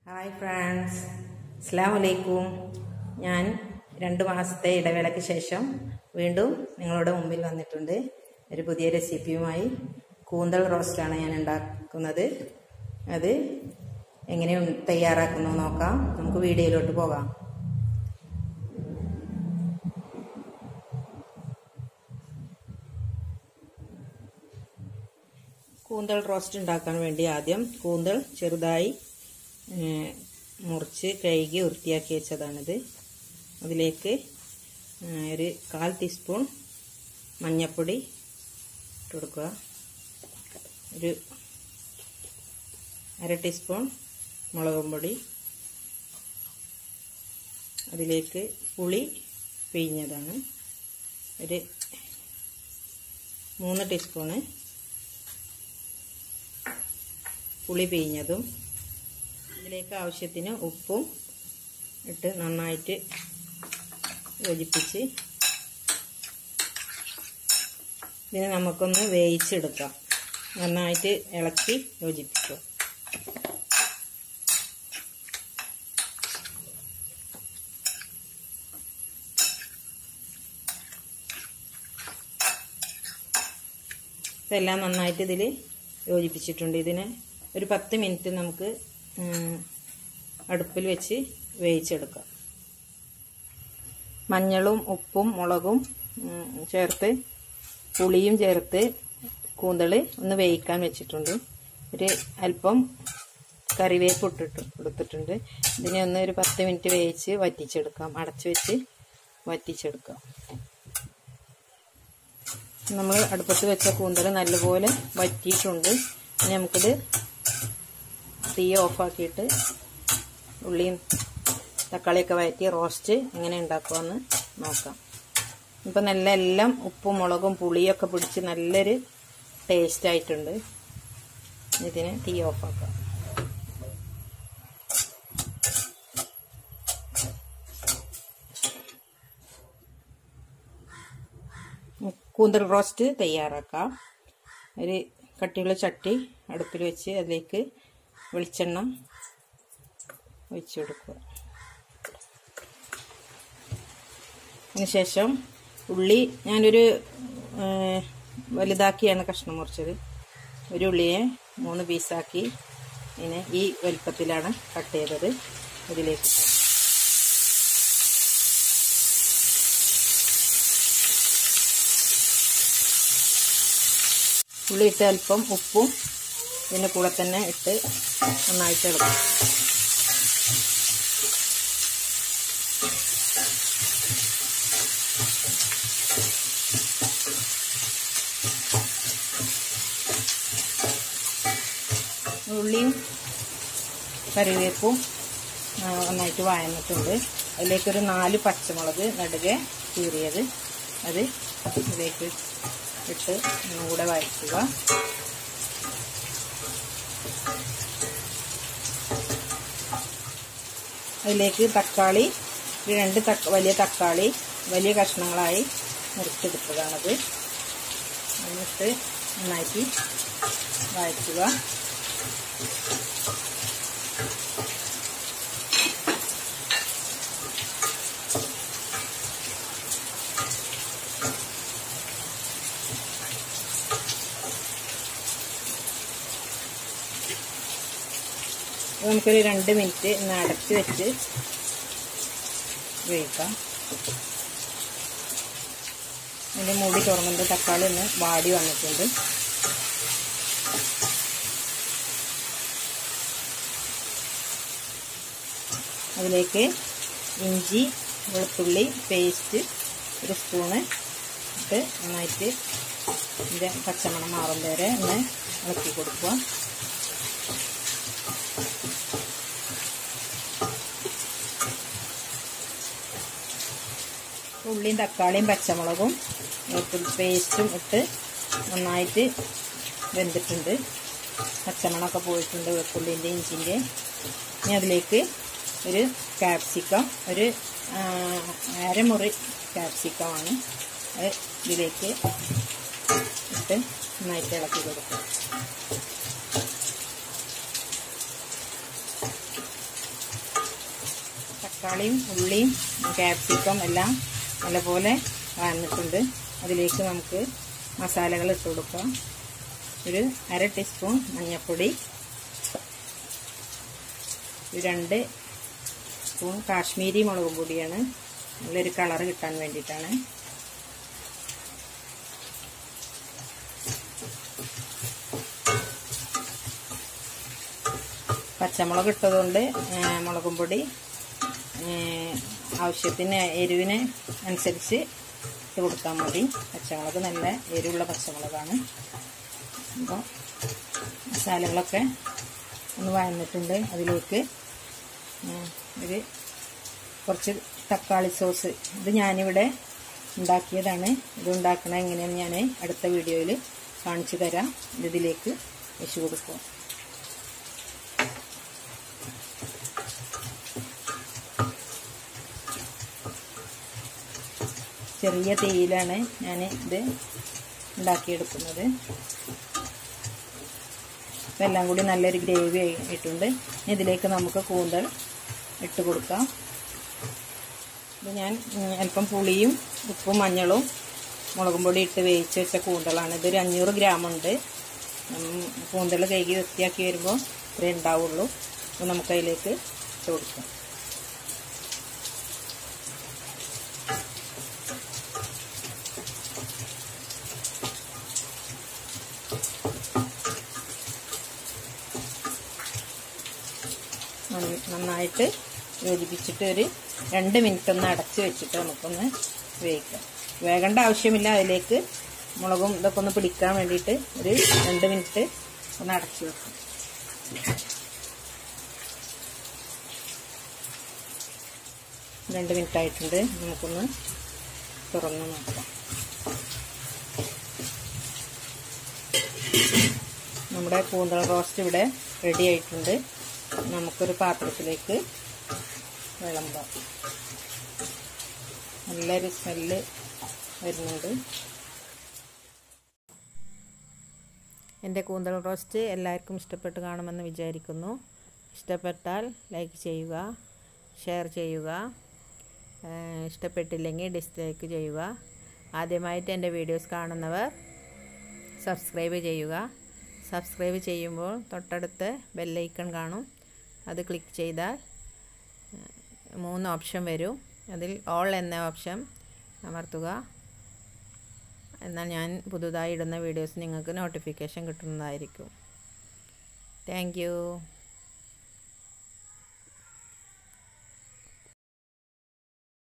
Hi friends അസ്സാം വലൈക്കും ഞാൻ രണ്ട് മാസത്തെ ഇടവേളയ്ക്ക് ശേഷം വീണ്ടും നിങ്ങളുടെ മുമ്പിൽ വന്നിട്ടുണ്ട് ഒരു പുതിയ റെസിപ്പിയുമായി കൂന്തൽ റോസ്റ്റാണ് ഞാൻ ഉണ്ടാക്കുന്നത് അത് എങ്ങനെ ഉൺ- തയ്യാറാക്കുന്നു നോക്കാം നമുക്ക് വീഡിയോയിലോട്ട് പോകാം കൂന്തൽ റോസ്റ്റ് ഉണ്ടാക്കാൻ വേണ്ടി ആദ്യം കൂന്തൽ ചെറുതായി ഏഹ്, മുറിച്ച് കഴുകി വൃത്തിയാക്കി വെച്ചതാണിത് അതിലേക്ക് ഏഹ്, ഒരു കാൽ ടീസ്പൂൺ മഞ്ഞൾപ്പൊടി ഇട്ട് കൊടുക്കുക ഒരു അര ടീസ്പൂൺ മുളകും പൊടി അതിലേക്ക് പുളി പിഴിഞ്ഞതാണ് ഒരു മൂന്ന് ടീസ്പൂണ് പുളി പിഴിഞ്ഞതും ഇതിലേക്ക് ആവശ്യത്തിന് ഉപ്പും ഇട്ട് നന്നായിട്ട് യോജിപ്പിച്ച് ഇതിനെ നമുക്കൊന്ന് വേവിച്ചെടുക്കാം നന്നായിട്ട് ഇളക്കി യോജിപ്പിക്കുക ഇതെല്ലാം നന്നായിട്ട് ഇതിൽ യോജിപ്പിച്ചിട്ടുണ്ട് ഇതിനെ ഒരു പത്ത് മിനിറ്റ് നമുക്ക് ഉം, അടുപ്പിൽ വെച്ച് വേവിച്ചെടുക്കാം മഞ്ഞളും ഉപ്പും മുളകും ഉം, ചേർത്ത് പുളിയും ചേർത്ത് കൂന്തൾ ഒന്ന് വേവിക്കാൻ വെച്ചിട്ടുണ്ട് ഒരു അല്പം കറിവേപ്പ് ഇട്ടിട്ട് കൊടുത്തിട്ടുണ്ട് ഇതിനെ ഒന്ന് ഒരു പത്ത് മിനിറ്റ് വേവിച്ച് വറ്റിച്ചെടുക്കാം അടച്ചു വെച്ച് വറ്റിച്ചെടുക്കാം നമ്മൾ അടുപ്പത്ത് വെച്ച കൂന്തൽ നല്ലപോലെ വറ്റിയിട്ടുണ്ട് ഇനി നമുക്കിത് തീ ഓഫാക്കിയിട്ട് ഉള്ളിയും തക്കാളിയൊക്കെ വഴറ്റി റോസ്റ്റ് എങ്ങനെ ഉണ്ടാക്കുമെന്ന് നോക്കാം ഇപ്പം നല്ല എല്ലാം ഉപ്പും മുളകും പുളിയൊക്കെ പിടിച്ച് നല്ലൊരു ടേസ്റ്റ് ആയിട്ടുണ്ട് ഇതിനെ തീ ഓഫാക്കാം കൂന്തൽ റോസ്റ്റ് തയ്യാറാക്കാം ഒരു കട്ടിയുള്ള ചട്ടി അടുപ്പിൽ വെച്ച് അതിലേക്ക് വെളിച്ചെണ്ണ ഒഴിച്ചു കൊടുക്കുക അതിനുശേഷം ഉള്ളി ഞാനൊരു ഏഹ്, വലുതാക്കിയാണ് കഷ്ണം മുറിച്ചത് ഒരു ഉള്ളിയെ മൂന്ന് പീസാക്കി ഇങ്ങനെ ഈ വലുപ്പത്തിലാണ് കട്ട് ചെയ്തത് ഇതിലേക്ക് ഇട്ടു. ഉള്ളി ഇട്ട് അല്പം ഉപ്പും ഇതിൻ്റെ കൂടെ തന്നെ ഇട്ട് നന്നായിട്ട് ഇളക്കും ഉള്ളിയും കറിവേപ്പും ആ, നന്നായിട്ട് വഴന്നിട്ടുണ്ട് അതിലേക്കൊരു നാല് പച്ചമുളക് നടുകെ കീറിയത് അത് ഇതിലേക്ക് ഇട്ട് ഒന്നുകൂടെ വഴറ്റുക അതിലേക്ക് തക്കാളി ഒരു രണ്ട് തക്ക വലിയ തക്കാളി വലിയ കഷ്ണങ്ങളായി മുറിച്ചെടുത്തതാണത് എന്നിട്ട് നന്നായിട്ട് വഴറ്റുക ഇത് നമുക്കൊരു രണ്ട് മിനിറ്റ് ഒന്ന് അടച്ച് വെച്ച് വേവിക്കാം അതിൻ്റെ മൂടി തുറന്നിട്ട് തക്കാളി ഒന്ന് വാടി വന്നിട്ടുണ്ട് അതിലേക്ക് ഇഞ്ചി വെളുത്തുള്ളി പേസ്റ്റ് ഒരു സ്പൂണ് ഇട്ട് നന്നായിട്ട് ഇതിൻ്റെ പച്ചമണം മാറും വരെ ഒന്ന് ഇളക്കി കൊടുക്കുക ഉള്ളിയും തക്കാളിയും പച്ചമുളകും വെളുത്തുള്ളി പേസ്റ്റും ഇട്ട് നന്നായിട്ട് വെന്തിട്ടുണ്ട് പച്ചമണമൊക്കെ പോയിട്ടുണ്ട് വെളുത്തുള്ളിൻ്റെ ഇഞ്ചിൻ്റെ ഇനി അതിലേക്ക് ഒരു ക്യാപ്സിക്കം ഒരു ആ, അരമുറി ക്യാപ്സിക്കമാണ് അത് ഇതിലേക്ക് ഇട്ട് നന്നായിട്ട് ഇളക്കി കൊടുക്കും തക്കാളിയും ഉള്ളിയും ക്യാപ്സിക്കം എല്ലാം നല്ലപോലെ വന്നിട്ടുണ്ട് അതിലേക്ക് നമുക്ക് മസാലകൾ ഇട്ട് കൊടുക്കാം ഒരു അര ടീസ്പൂൺ മഞ്ഞൾപ്പൊടി ഒരു രണ്ട് സ്പൂൺ കാശ്മീരി മുളക് പൊടിയാണ് നല്ലൊരു കളർ കിട്ടാൻ വേണ്ടിയിട്ടാണ് പച്ചമുളക് ഇട്ടതുകൊണ്ട് മുളകും പൊടി ആവശ്യത്തിന് എരിവിന് അനുസരിച്ച് ഇട്ട് കൊടുത്താൽ മതി പച്ചമുളക് നല്ല എരിവുള്ള പച്ചമുളകാണ് അപ്പോൾ മസാലകളൊക്കെ ഒന്ന് വഴന്നിട്ടുണ്ട് അതിലേക്ക് ഒരു കുറച്ച് തക്കാളി സോസ് ഇത് ഞാനിവിടെ ഉണ്ടാക്കിയതാണ് ഇത് ഉണ്ടാക്കണ എങ്ങനെയാണെന്ന് ഞാൻ അടുത്ത വീഡിയോയിൽ കാണിച്ചു തരാം ഇതിലേക്ക് വെച്ച് കൊടുക്കും ചെറിയ തീയിലാണ് ഞാൻ ഇത് ഉണ്ടാക്കിയെടുക്കുന്നത് ഇതെല്ലാം കൂടി നല്ലൊരു ഗ്രേവി ആയിട്ടുണ്ട് ഇതിലേക്ക് നമുക്ക് കൂന്തൽ ഇട്ട് കൊടുക്കാം ഇത് ഞാൻ അല്പം പുളിയും ഉപ്പും മഞ്ഞളും മുളകും പൊടി ഇട്ട് വേവിച്ച് വെച്ച കൂന്തളാണ് ഇതൊരു അഞ്ഞൂറ് ഗ്രാം ഉണ്ട് കൂന്തൽ കഴുകി വൃത്തിയാക്കി വരുമ്പോൾ ഇത്രേ ഉണ്ടാവുള്ളൂ അപ്പോൾ നമുക്ക് അതിലേക്ക് ഇട്ട് കൊടുക്കാം നന്നായിട്ട് യോജിപ്പിച്ചിട്ട് ഒരു രണ്ട് മിനിറ്റ് ഒന്ന് അടച്ച് വെച്ചിട്ട് നമുക്കൊന്ന് വേവിക്കാം വേകേണ്ട ആവശ്യമില്ല അതിലേക്ക് മുളകും ഇതൊക്കെ ഒന്ന് പിടിക്കാൻ വേണ്ടിയിട്ട് ഒരു രണ്ട് മിനിറ്റ് ഒന്ന് അടച്ചു വെക്കാം രണ്ട് മിനിറ്റ് ആയിട്ടുണ്ട് നമുക്കൊന്ന് തുറന്ന് നോക്കാം നമ്മുടെ കൂന്തൽ റോസ്റ്റ് ഇവിടെ റെഡി ആയിട്ടുണ്ട് നമുക്കൊരു പാത്രത്തിലേക്ക് വിളമ്പാം നല്ലൊരു സ്മെല്ല് വരുന്നുണ്ട് എൻ്റെ കൂന്തൽ റോസ്റ്റ് എല്ലാവർക്കും ഇഷ്ടപ്പെട്ട് കാണുമെന്ന് വിചാരിക്കുന്നു ഇഷ്ടപ്പെട്ടാൽ ലൈക്ക് ചെയ്യുക ഷെയർ ചെയ്യുക ഇഷ്ടപ്പെട്ടില്ലെങ്കിൽ ഡിസ്ലൈക്ക് ചെയ്യുക ആദ്യമായിട്ട് എൻ്റെ വീഡിയോസ് കാണുന്നവർ സബ്സ്ക്രൈബ് ചെയ്യുക സബ്സ്ക്രൈബ് ചെയ്യുമ്പോൾ തൊട്ടടുത്ത് ബെല്ലൈക്കൺ കാണും അത് ക്ലിക്ക് ചെയ്താൽ മൂന്ന് ഓപ്ഷൻ വരും അതിൽ ഓൾ എന്ന ഓപ്ഷൻ അമർത്തുക എന്നാൽ ഞാൻ പുതുതായി ഇടുന്ന വീഡിയോസ് നിങ്ങൾക്ക് നോട്ടിഫിക്കേഷൻ കിട്ടുന്നതായിരിക്കും താങ്ക്